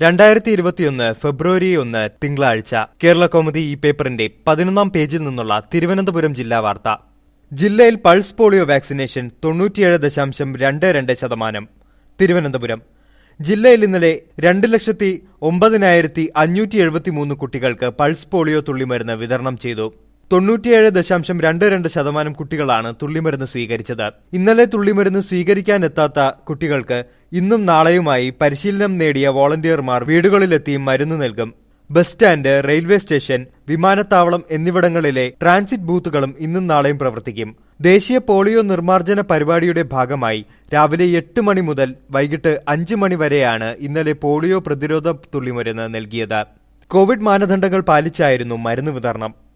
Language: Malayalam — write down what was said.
രണ്ടായിരത്തി ഇരുപത്തിയൊന്ന് ഫെബ്രുവരി ഒന്ന് തിങ്കളാഴ്ച കേരള കൗമുദി ഈ പേപ്പറിന്റെ പതിനൊന്നാം പേജിൽ നിന്നുള്ള തിരുവനന്തപുരം ജില്ലാ വാർത്ത ജില്ലയിൽ പൾസ് പോളിയോ വാക്സിനേഷൻ തൊണ്ണൂറ്റിയേഴ് ദശാംശം രണ്ട് രണ്ട് ശതമാനം തിരുവനന്തപുരം ജില്ലയിൽ ഇന്നലെ രണ്ട് ലക്ഷത്തി ഒമ്പതിനായിരത്തി അഞ്ഞൂറ്റി എഴുപത്തിമൂന്ന് കുട്ടികൾക്ക് പൾസ് പോളിയോ തുള്ളിമരുന്ന് വിതരണം ചെയ്തു തൊണ്ണൂറ്റിയേഴ് ദശാംശം രണ്ട് രണ്ട് ശതമാനം കുട്ടികളാണ് തുള്ളിമരുന്ന് സ്വീകരിച്ചത് ഇന്നലെ തുള്ളിമരുന്ന് സ്വീകരിക്കാനെത്താത്ത കുട്ടികൾക്ക് ഇന്നും നാളെയുമായി പരിശീലനം നേടിയ വോളണ്ടിയർമാർ വീടുകളിലെത്തി മരുന്ന് നൽകും ബസ് സ്റ്റാൻഡ് റെയിൽവേ സ്റ്റേഷൻ വിമാനത്താവളം എന്നിവിടങ്ങളിലെ ട്രാൻസിറ്റ് ബൂത്തുകളും ഇന്നും നാളെയും പ്രവർത്തിക്കും ദേശീയ പോളിയോ നിർമ്മാർജ്ജന പരിപാടിയുടെ ഭാഗമായി രാവിലെ എട്ട് മണി മുതൽ വൈകിട്ട് അഞ്ച് മണി വരെയാണ് ഇന്നലെ പോളിയോ പ്രതിരോധ തുള്ളിമരുന്ന് നൽകിയത് കോവിഡ് മാനദണ്ഡങ്ങൾ പാലിച്ചായിരുന്നു മരുന്ന് വിതരണം